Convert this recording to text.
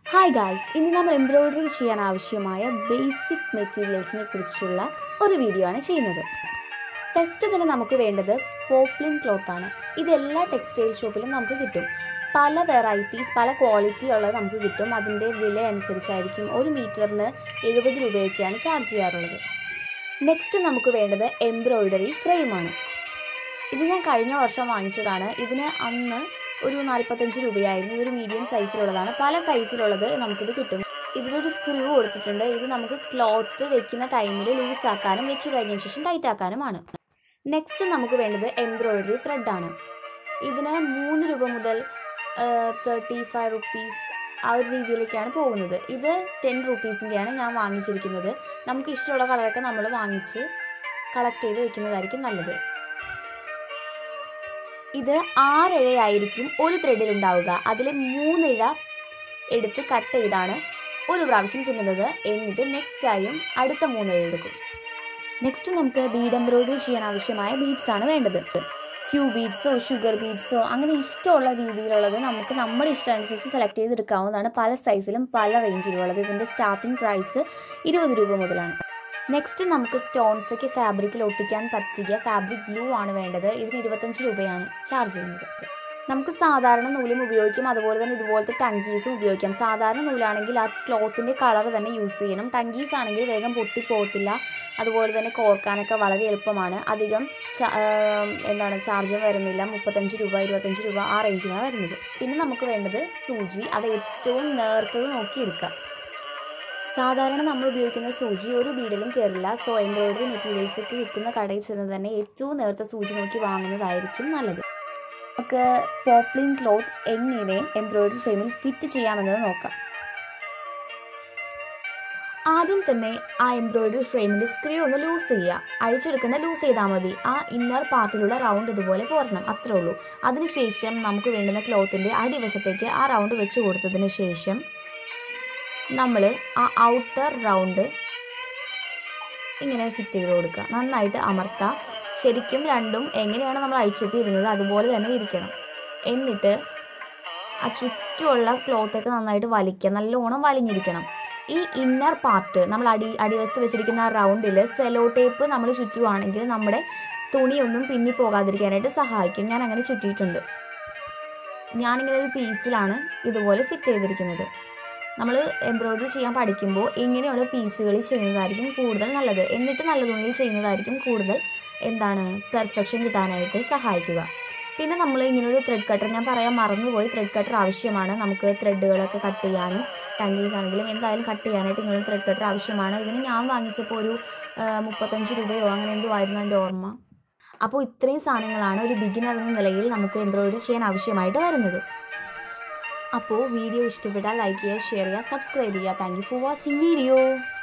hi guys ഇന്ന് നമ്മൾ embroidery ചെയ്യാൻ ആവശ്യമായ ബേസിക് മെറ്റീരിയൽസിനെ കുറിച്ചുള്ള ഒരു വീഡിയോ ആണ് ചെയ്യുന്നത് ഫസ്റ്റ് തന്നെ നമുക്ക് വേണ്ടത് പോപ്ലിൻ ക്ലോത്ത് ആണ് ഇത് എല്ലാ ടെക്സ്റ്റൈൽ ഷോപ്പിലും നമുക്ക് കിട്ടും പല വെറൈറ്റീസ് പല ക്വാളിറ്റി ഉള്ളത് നമുക്ക് കിട്ടും അതിൻ്റെ വില അനുസരിച്ചായിരിക്കും ഒരു മീറ്ററിന് എഴുപത് രൂപയൊക്കെയാണ് ചാർജ് ചെയ്യാറുള്ളത് നെക്സ്റ്റ് നമുക്ക് വേണ്ടത് എംബ്രോയിഡറി ഫ്രെയിമാണ് ഇത് ഞാൻ കഴിഞ്ഞ വർഷം വാങ്ങിച്ചതാണ് ഇതിന് അന്ന് ഒരു നാൽപ്പത്തഞ്ച് രൂപയായിരുന്നു ഇതൊരു മീഡിയം സൈസിലുള്ളതാണ് പല സൈസിലുള്ളത് നമുക്കിത് കിട്ടും ഇതിലൊരു സ്ക്രൂ കൊടുത്തിട്ടുണ്ട് ഇത് നമുക്ക് ക്ലോത്ത് വെക്കുന്ന ടൈമിൽ ലൂസ് ആക്കാനും വെച്ച് കഴിഞ്ഞ ശേഷം ടൈറ്റ് ആക്കാനുമാണ് നെക്സ്റ്റ് നമുക്ക് വേണ്ടത് എംബ്രോയിഡറി ത്രെഡാണ് ഇതിന് മൂന്ന് രൂപ മുതൽ തേർട്ടി ഫൈവ് റുപ്പീസ് ആ ഒരു രീതിയിലേക്കാണ് പോകുന്നത് ഇത് ടെൻ റുപ്പീസിൻ്റെയാണ് ഞാൻ വാങ്ങിച്ചിരിക്കുന്നത് നമുക്ക് ഇഷ്ടമുള്ള കളറൊക്കെ നമ്മൾ വാങ്ങിച്ച് കളക്ട് ചെയ്ത് വെക്കുന്നതായിരിക്കും നല്ലത് ഇത് ആറിഴയായിരിക്കും ഒരു ത്രെഡിൽ ഉണ്ടാവുക അതിൽ മൂന്നിഴ എടുത്ത് കട്ട് ചെയ്താണ് ഒരു പ്രാവശ്യം തുന്നുന്നത് എന്നിട്ട് നെക്സ്റ്റ് ആയും അടുത്ത മൂന്നിഴ എടുക്കും നെക്സ്റ്റ് നമുക്ക് ബീഡ് എംബ്രോയിഡറി ചെയ്യാൻ ആവശ്യമായ ബീഡ്സ് ആണ് വേണ്ടത് സ്യൂ ബീഡ്സോ ഷുഗർ ബീഡ്സോ അങ്ങനെ ഇഷ്ടമുള്ള രീതിയിലുള്ളത് നമുക്ക് നമ്മുടെ ഇഷ്ടമനുസരിച്ച് സെലക്ട് ചെയ്തെടുക്കാവുന്നതാണ് പല സൈസിലും പല റേഞ്ചിലും ഉള്ളത് ഇതിൻ്റെ സ്റ്റാർട്ടിംഗ് പ്രൈസ് ഇരുപത് രൂപ മുതലാണ് നെക്സ്റ്റ് നമുക്ക് സ്റ്റോൺസ് ഒക്കെ ഫാബ്രിക്കിൽ ഒട്ടിക്കാൻ പറ്റിയ ഫാബ്രിക് ഗ്ലൂ ആണ് വേണ്ടത് ഇതിന് ഇരുപത്തഞ്ച് രൂപയാണ് ചാർജ് ചെയ്യുന്നത് നമുക്ക് സാധാരണ നൂലും ഉപയോഗിക്കാം അതുപോലെ തന്നെ ഇതുപോലത്തെ ടങ്കീസും ഉപയോഗിക്കാം സാധാരണ നൂലാണെങ്കിൽ ആ ക്ലോത്തിൻ്റെ കളർ തന്നെ യൂസ് ചെയ്യണം ടങ്കീസ് ആണെങ്കിൽ വേഗം പൊട്ടിപ്പോകത്തില്ല അതുപോലെ തന്നെ കോർക്കാനൊക്കെ വളരെ എളുപ്പമാണ് അധികം എന്താണ് ചാർജും വരുന്നില്ല മുപ്പത്തഞ്ച് രൂപ ഇരുപത്തഞ്ച് രൂപ ആ റേഞ്ചിലാണ് വരുന്നത് പിന്നെ നമുക്ക് വേണ്ടത് സൂചി അത് ഏറ്റവും നേർത്തത് നോക്കി എടുക്കാം സാധാരണ നമ്മൾ ഉപയോഗിക്കുന്ന സൂചി ഒരു ബീഡിലും കയറില്ല സോ എംബ്രോയിഡറി മെറ്റീരിയൽസ് ഒക്കെ വിൽക്കുന്ന കടയിൽ ചെന്ന് തന്നെ ഏറ്റവും നേർത്ത സൂചി നോക്കി വാങ്ങുന്നതായിരിക്കും നല്ലത് നമുക്ക് പോപ്ലിൻ ക്ലോത്ത് എങ്ങനെ എംബ്രോയിഡറി ഫ്രെയിമിൽ ഫിറ്റ് ചെയ്യാമെന്നത് നോക്കാം ആദ്യം തന്നെ ആ എംബ്രോയിഡറി ഫ്രെയിമിൻ്റെ സ്ക്രൂ ഒന്ന് ലൂസ് ചെയ്യുക അഴിച്ചെടുക്കേണ്ട ലൂസ് ചെയ്താൽ മതി ആ ഇന്നർ പാർട്ടിലുള്ള റൗണ്ട് ഇതുപോലെ പോരണം അത്രേ ഉള്ളൂ അതിനുശേഷം നമുക്ക് വേണ്ടുന്ന ക്ലോത്തിൻ്റെ അടിവശത്തേക്ക് ആ റൗണ്ട് വെച്ച് കൊടുത്തതിന് ശേഷം നമ്മൾ ആ ഔട്ടർ റൗണ്ട് ഇങ്ങനെ ഫിറ്റ് ചെയ്ത് കൊടുക്കുക നന്നായിട്ട് അമർത്താം ശരിക്കും രണ്ടും എങ്ങനെയാണ് നമ്മൾ അഴിച്ചപ്പി ഇരുന്നത് അതുപോലെ തന്നെ ഇരിക്കണം എന്നിട്ട് ആ ചുറ്റുമുള്ള ക്ലോത്തൊക്കെ നന്നായിട്ട് വലിക്കുക നല്ലോണം വലിഞ്ഞിരിക്കണം ഈ ഇന്നർ പാർട്ട് നമ്മൾ അടി അടിവശത്ത് വെച്ചിരിക്കുന്ന ആ റൗണ്ടിൽ സെലോ ടേപ്പ് നമ്മൾ ചുറ്റുവാണെങ്കിൽ നമ്മുടെ തുണിയൊന്നും പിന്നി പോകാതിരിക്കാനായിട്ട് സഹായിക്കും ഞാൻ അങ്ങനെ ചുറ്റിയിട്ടുണ്ട് ഞാനിങ്ങനെ ഒരു പീസിലാണ് ഇതുപോലെ ഫിറ്റ് ചെയ്തിരിക്കുന്നത് നമ്മൾ എംബ്രോയിഡറി ചെയ്യാൻ പഠിക്കുമ്പോൾ ഇങ്ങനെയുള്ള പീസുകളിൽ ചെയ്യുന്നതായിരിക്കും കൂടുതൽ നല്ലത് എന്നിട്ട് നല്ല തുണിയിൽ ചെയ്യുന്നതായിരിക്കും കൂടുതൽ എന്താണ് പെർഫെക്ഷൻ കിട്ടാനായിട്ട് സഹായിക്കുക പിന്നെ നമ്മൾ ഇങ്ങനൊരു ത്രെഡ് കട്ടർ ഞാൻ പറയാൻ മറന്നുപോയി ത്രെഡ് കട്ടർ ആവശ്യമാണ് നമുക്ക് ത്രെഡുകളൊക്കെ കട്ട് ചെയ്യാനും ടങ്കീസ് ആണെങ്കിലും എന്തായാലും കട്ട് ചെയ്യാനായിട്ട് ഇങ്ങനൊരു ത്രെഡ് കട്ടർ ആവശ്യമാണ് ഇതിന് ഞാൻ വാങ്ങിച്ചപ്പോൾ ഒരു മുപ്പത്തഞ്ച് രൂപയോ അങ്ങനെ എന്തോ ആയിരുന്നു എൻ്റെ ഓർമ്മ അപ്പോൾ ഇത്രയും സാധനങ്ങളാണ് ഒരു ബിഗിനർ എന്ന നിലയിൽ നമുക്ക് എംബ്രോയിഡറി ചെയ്യാൻ ആവശ്യമായിട്ട് വരുന്നത് അപ്പോൾ വീഡിയോ ഇഷ്ടപ്പെട്ടാൽ ലൈക്ക് ചെയ്യുക ഷെയർ ചെയ്യുക സബ്സ്ക്രൈബ് ചെയ്യുക thank you for watching video